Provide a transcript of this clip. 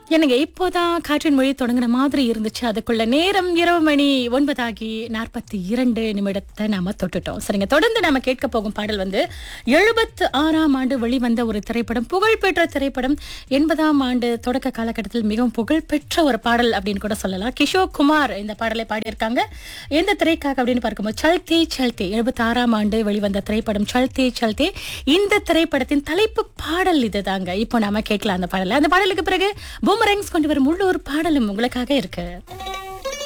என்னங்க இப்போதான் காற்றின் மொழி தொடங்கின மாதிரி இருந்துச்சு அதுக்குள்ள நேரம் இரவு மணி ஒன்பதாகி நாற்பத்தி இரண்டு நிமிடத்தை நாம தொட்டுட்டோம் சரிங்க தொடர்ந்து நாம கேட்க போகும் பாடல் வந்து எழுபத்து ஆறாம் ஆண்டு வெளிவந்த ஒரு திரைப்படம் புகழ்பெற்ற திரைப்படம் எண்பதாம் ஆண்டு தொடக்க காலகட்டத்தில் மிகவும் புகழ்பெற்ற ஒரு பாடல் அப்படின்னு கூட சொல்லலாம் கிஷோர் குமார் இந்த பாடலை பாடியிருக்காங்க எந்த திரைக்காக அப்படின்னு பார்க்கும்போது சல்தே சல்தே எழுபத்தி ஆறாம் ஆண்டு வெளிவந்த திரைப்படம் சல்தே சல்தே இந்த திரைப்படத்தின் தலைப்பு பாடல் இதுதாங்க இப்போ நாம கேட்கலாம் அந்த பாடலை அந்த பாடலுக்கு பிறகு பூமரங்ஸ் கொண்டு வரும் உள்ளூர் பாடலும் உங்களுக்காக இருக்கு